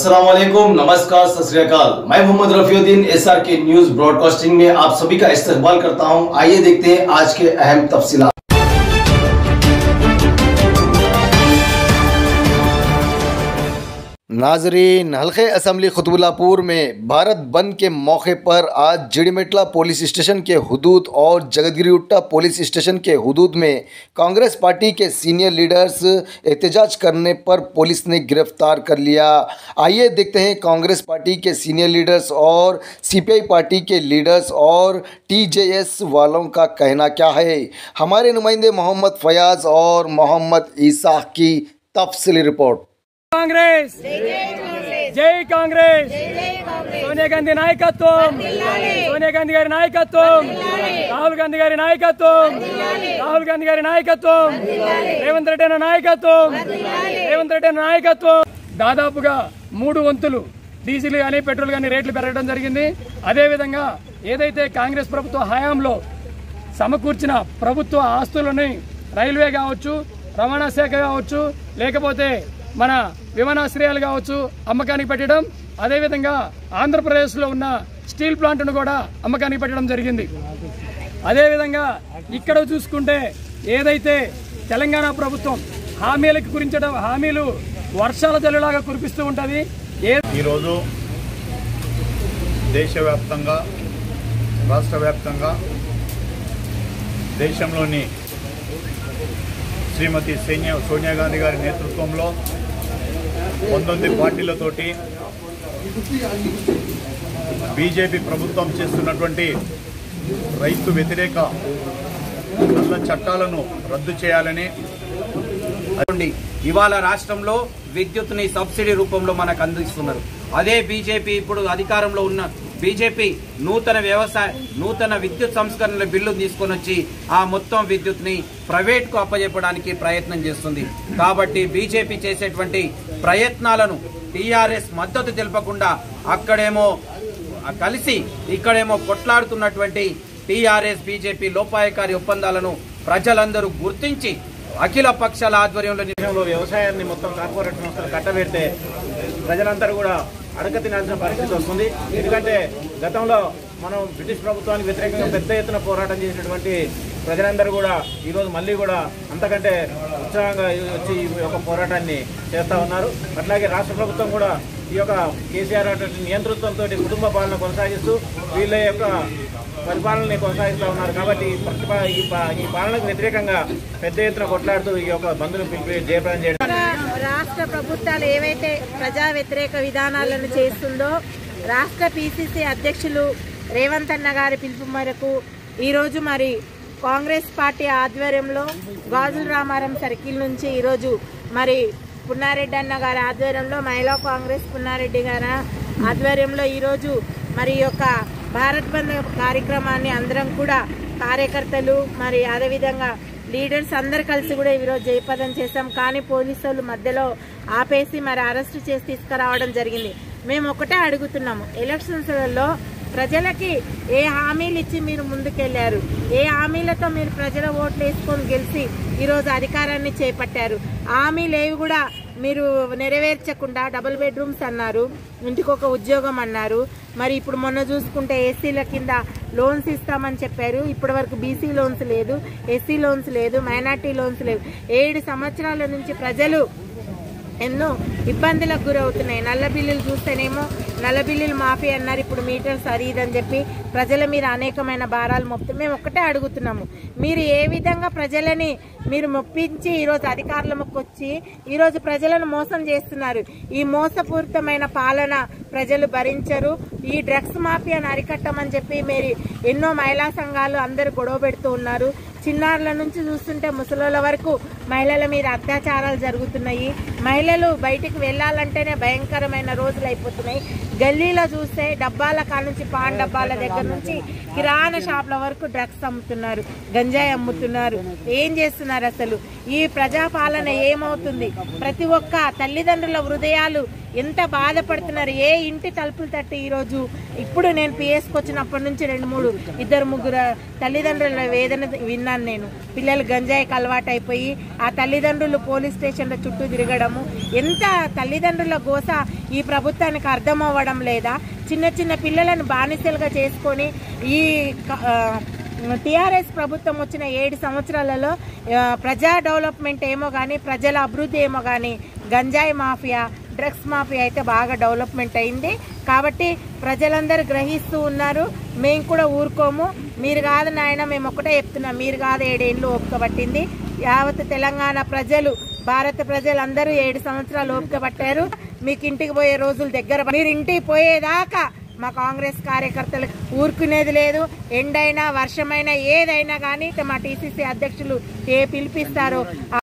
अस्सलाम वालेकुम नमस्कार सत श्री अकाल मैं Mohammed Rafiuddin SR K news broadcasting में आप सभी का इस्तेमाल करता हूं आइए देखते हैं आज के अहम तफसीलात नाजरीन हल्के असम्बली खुतबुल्लापुर में भारत बंद के मौके पर आज जिड़मेटला पुलिस स्टेशन के हदूद और जगतगिरीउट्टा पुलिस स्टेशन के हदूद में कांग्रेस पार्टी के सीनियर लीडर्स एहतजाज करने पर पुलिस ने गिरफ्तार कर लिया आइए देखते हैं कांग्रेस पार्टी के सीनियर लीडर्स और सीपीआई पार्टी के लीडर्स और टीजेएस वालों का कहना क्या है हमारे नुमाइंदे मोहम्मद फयाज और मोहम्मद ईसा की तफसली रिपोर्ट కాంగ్రెస్ జై కాంగ్రెస్ సోనియా గాంధీ నాయకత్వం సోనియా గాంధీ గారి నాయకత్వం రాహుల్ గాంధీ గారి నాయకత్వం రాహుల్ గాంధీ గారి నాయకత్వం రేవంత్ రెడ్డి అన్న నాయకత్వం రేవంత్ రెడ్డి అన్న నాయకత్వం దాదాపుగా మూడు వంతులు డీజిల్ కానీ పెట్రోల్ కానీ రేట్లు పెరగడం జరిగింది అదేవిధంగా ఏదైతే కాంగ్రెస్ ప్రభుత్వ హయాంలో సమకూర్చిన ప్రభుత్వ ఆస్తులని రైల్వే కావచ్చు రవాణా శాఖ కావచ్చు లేకపోతే మన విమానాశ్రయాలు కావచ్చు అమ్మకానికి పెట్టడం అదేవిధంగా ఆంధ్రప్రదేశ్లో ఉన్న స్టీల్ ప్లాంట్ను కూడా అమ్మకానికి పెట్టడం జరిగింది అదేవిధంగా ఇక్కడ చూసుకుంటే ఏదైతే తెలంగాణ ప్రభుత్వం హామీలకు గురించడం హామీలు వర్షాల జల్లులాగా కురిపిస్తూ ఉంటుంది ఏ ఈరోజు దేశవ్యాప్తంగా రాష్ట్ర వ్యాప్తంగా దేశంలోని శ్రీమతి సోనియా సోనియా గాంధీ గారి నేతృత్వంలో పంతొమ్మిది పార్టీలతోటి బీజేపీ ప్రభుత్వం చేస్తున్నటువంటి రైతు వ్యతిరేక నల్ల చట్టాలను రద్దు చేయాలని ఉండి ఇవాళ రాష్ట్రంలో విద్యుత్ని సబ్సిడీ రూపంలో మనకు అందిస్తున్నారు అదే బీజేపీ ఇప్పుడు అధికారంలో ఉన్న బీజేపీ నూతన వ్యవసాయ నూతన విద్యుత్ సంస్కరణల బిల్లు తీసుకొని వచ్చి ఆ మొత్తం విద్యుత్ని ప్రైవేట్ కు అప్పజెప్పడానికి ప్రయత్నం చేస్తుంది కాబట్టి బీజేపీ చేసేటువంటి ప్రయత్నాలను టీఆర్ఎస్ మద్దతు తెలపకుండా అక్కడేమో కలిసి ఇక్కడేమో కొట్లాడుతున్నటువంటి టీఆర్ఎస్ బీజేపీ లోపాయకారి ఒప్పందాలను ప్రజలందరూ గుర్తించి అఖిల పక్షాల ఆధ్వర్యంలో దేశంలో వ్యవసాయాన్ని మొత్తం కార్పొరేట్ సంస్థలు కట్టబెడితే ప్రజలందరూ కూడా అడక తినాల్సిన పరిస్థితి వస్తుంది ఎందుకంటే గతంలో మనం బ్రిటిష్ ప్రభుత్వానికి వ్యతిరేకంగా పెద్ద ఎత్తున పోరాటం చేసినటువంటి ప్రజలందరూ కూడా ఈరోజు మళ్ళీ కూడా అంతకంటే ఉత్సాహంగా వచ్చి ఈ యొక్క పోరాటాన్ని చేస్తూ ఉన్నారు అట్లాగే రాష్ట్ర ప్రభుత్వం కూడా ఈ యొక్క కేసీఆర్ అటువంటి నియంతృత్వంతో కుటుంబ పాలన కొనసాగిస్తూ వీళ్ళ యొక్క పరిపాలనని కొనసాగిస్తూ ఉన్నారు కాబట్టి ప్రతిపా ఈ పా- ఈ పాలనకు వ్యతిరేకంగా పెద్ద ఎత్తున కొట్లాడుతూ ఈ యొక్క బంధును పిలిపి జయప్రదం చేయడం రాష్ట్ర ప్రభుత్వాలు ఏవైతే ప్రజా వ్యతిరేక విధానాలను చేస్తుందో రాష్ట్ర పిసిసి అధ్యక్షులు రేవంత్ అన్న గారి పిలుపు మేరకు ఈరోజు మరి కాంగ్రెస్ పార్టీ ఆధ్వర్యంలో గాజుల రామారం సర్కిల్ నుంచి ఈరోజు మరి పున్నారెడ్డి అన్న గారి ఆధ్వర్యంలో మహిళా కాంగ్రెస్ పున్నారెడ్డి గారి ఆధ్వర్యంలో ఈరోజు మరి ఈ యొక్క భారత్ బంద్ కార్యక్రమాన్ని అందరం కూడా కార్యకర్తలు మరి అదేవిధంగా లీడర్స్ అందరు కలిసి కూడా ఈరోజు జయపదం చేశాం కానీ పోలీసు వాళ్ళు మధ్యలో ఆపేసి మరి అరెస్ట్ చేసి తీసుకురావడం జరిగింది మేము ఒకటే అడుగుతున్నాము ఎలక్షన్స్లలో ప్రజలకి ఏ హామీలు ఇచ్చి మీరు ముందుకెళ్లారు ఏ హామీలతో మీరు ప్రజల ఓట్లు వేసుకొని గెలిచి ఈరోజు అధికారాన్ని చేపట్టారు హామీలు ఏవి కూడా మీరు నెరవేర్చకుండా డబుల్ బెడ్రూమ్స్ అన్నారు ఇంటికి ఒక ఉద్యోగం అన్నారు మరి ఇప్పుడు మొన్న చూసుకుంటే ఏసీల కింద లోన్స్ ఇస్తామని చెప్పారు ఇప్పటి వరకు బీసీ లోన్స్ లేదు ఎస్సీ లోన్స్ లేదు మైనార్టీ లోన్స్ లేవు ఏడు సంవత్సరాల నుంచి ప్రజలు ఎన్నో ఇబ్బందులకు గురవుతున్నాయి నల్ల బిల్లులు చూస్తేనేమో నల్ల బిల్లులు మాఫీ అన్నారు ఇప్పుడు మీటర్ సరిదని చెప్పి ప్రజల మీద అనేకమైన భారాలు మోపుతూ మేము ఒక్కటే అడుగుతున్నాము మీరు ఏ విధంగా ప్రజలని మీరు మొప్పించి ఈరోజు అధికారులకు వచ్చి ఈరోజు ప్రజలను మోసం చేస్తున్నారు ఈ మోసపూరితమైన పాలన ప్రజలు భరించరు ఈ డ్రగ్స్ మాఫియాను అరికట్టమని చెప్పి మీరు ఎన్నో మహిళా సంఘాలు అందరూ గొడవ పెడుతూ ఉన్నారు చిన్నారుల నుంచి చూస్తుంటే ముసలోళ్ళ వరకు మహిళల మీద అత్యాచారాలు జరుగుతున్నాయి మహిళలు బయటికి వెళ్ళాలంటేనే భయంకరమైన రోజులు అయిపోతున్నాయి గల్లీలో చూస్తే డబ్బాల కాడ నుంచి పాన్ డబ్బాల దగ్గర నుంచి కిరాణా షాప్ల వరకు డ్రగ్స్ అమ్ముతున్నారు గంజాయి అమ్ముతున్నారు ఏం చేస్తున్నారు అసలు ఈ ప్రజాపాలన ఏమవుతుంది ప్రతి ఒక్క తల్లిదండ్రుల హృదయాలు ఎంత బాధపడుతున్నారు ఏ ఇంటి తలుపులు తట్టి ఈరోజు ఇప్పుడు నేను పిఎస్కి వచ్చినప్పటి నుంచి రెండు మూడు ఇద్దరు ముగ్గురు తల్లిదండ్రుల వేదన విన్నాను నేను పిల్లలు గంజాయికి అలవాటు అయిపోయి ఆ తల్లిదండ్రులు పోలీస్ స్టేషన్ల చుట్టూ తిరగడము ఎంత తల్లిదండ్రుల గోస ఈ ప్రభుత్వానికి అర్థం అవ్వడం లేదా చిన్న చిన్న పిల్లలను బానిసలుగా చేసుకొని ఈ క- ఆ, టీఆర్ఎస్ ప్రభుత్వం వచ్చిన ఏడు సంవత్సరాలలో ఆ, ప్రజా డెవలప్మెంట్ ఏమో కానీ ప్రజల అభివృద్ధి ఏమో కానీ గంజాయి మాఫియా డ్రగ్స్ మాఫియా అయితే బాగా డెవలప్మెంట్ అయింది కాబట్టి ప్రజలందరూ గ్రహిస్తూ ఉన్నారు మేము కూడా ఊరుకోము మీరు కాదు నాయన మేము ఒకటే చెప్తున్నాం మీరు కాదు ఏడేళ్ళు ఓపిక పట్టింది యావత్ తెలంగాణ ప్రజలు భారత ప్రజలందరూ ఏడు సంవత్సరాలు ఓపిక పట్టారు మీకు ఇంటికి పోయే రోజులు దగ్గర ప- మీరు ఇంటికి పోయేదాకా మా కాంగ్రెస్ కార్యకర్తలకు ఊరుకునేది లేదు ఎండైనా వర్షమైనా ఏదైనా కానీ మా టీసీసీ అధ్యక్షులు ఏ పిలిపిస్తారో